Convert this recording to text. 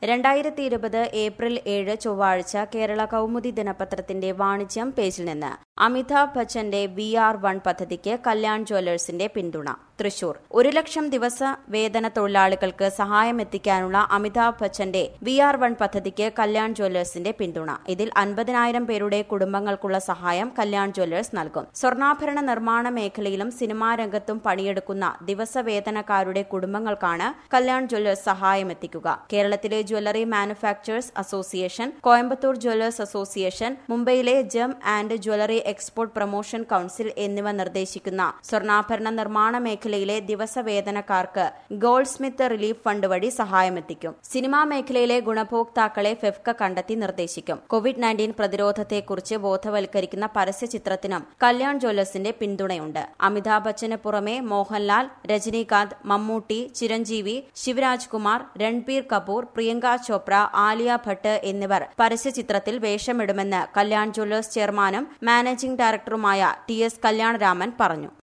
രണ്ടായിരത്തി ഇരുപത് ഏപ്രിൽ ഏഴ് ചൊവ്വാഴ്ച കേരള കൗമുദി ദിനപത്രത്തിന്റെ വാണിജ്യം പേജിൽ നിന്ന് അമിതാഭ് ബച്ചന്റെ വി ആർ വൺ പദ്ധതിക്ക് കല്യാൺ ജ്വല്ലേഴ്സിന്റെ പിന്തുണ തൃശൂർ ഒരു ലക്ഷം ദിവസ വേതന തൊഴിലാളികൾക്ക് സഹായം എത്തിക്കാനുള്ള അമിതാഭ് ബച്ചന്റെ വി ആർ വൺ പദ്ധതിക്ക് കല്യാൺ ജ്വല്ലേഴ്സിന്റെ പിന്തുണ ഇതിൽ അൻപതിനായിരം പേരുടെ കുടുംബങ്ങൾക്കുള്ള സഹായം കല്യാൺ ജ്വല്ലേഴ്സ് നൽകും സ്വർണ്ണാഭരണ നിർമ്മാണ മേഖലയിലും സിനിമാ രംഗത്തും പണിയെടുക്കുന്ന ദിവസവേതനക്കാരുടെ കുടുംബങ്ങൾക്കാണ് കല്യാൺ ജ്വല്ലേഴ്സ് സഹായം എത്തിക്കുക കേരളത്തിലെ jewellery manufacturers association Coimbatore jewellers association മുംബൈയിലെ gem and jewellery export promotion council എന്നിവ നിർദ്ദേശിക്കുന്ന സ്വർണ്ണാഭരണ നിർമ്മാണ മേഖലയിലെ ദിവസവേതനക്കാർക്ക് ഗോൾഡ് സ്മിത്ത് റിലീഫ് ഫണ്ട് വഴി സഹായമെത്തിക്കും സിനിമാ മേഖലയിലെ ഗുണഭോക്താക്കളെ ഫെഫ്ക കണ്ടെത്തി നിർദ്ദേശിക്കും കോവിഡ് നയൻറ്റീൻ പ്രതിരോധത്തെക്കുറിച്ച് ബോധവൽക്കരിക്കുന്ന പരസ്യചിത്രത്തിനും കല്യാൺ ജ്വല്ലേഴ്സിന്റെ പിന്തുണയുണ്ട് അമിതാഭ് ബച്ചന് പുറമെ മോഹൻലാൽ രജനീകാന്ത് മമ്മൂട്ടി ചിരഞ്ജീവി ശിവരാജ് കുമാർ രൺബീർ കപൂർ പ്രിയങ്ക ചോപ്ര ആലിയ ഭട്ട് എന്നിവർ പരസ്യചിത്രത്തിൽ വേഷമിടുമെന്ന് കല്യാൺ ജ്വല്ലേഴ്സ് ചെയർമാനും മാനേജിംഗ് ഡയറക്ടറുമായ ടി എസ് കല്യാണരാമൻ പറഞ്ഞു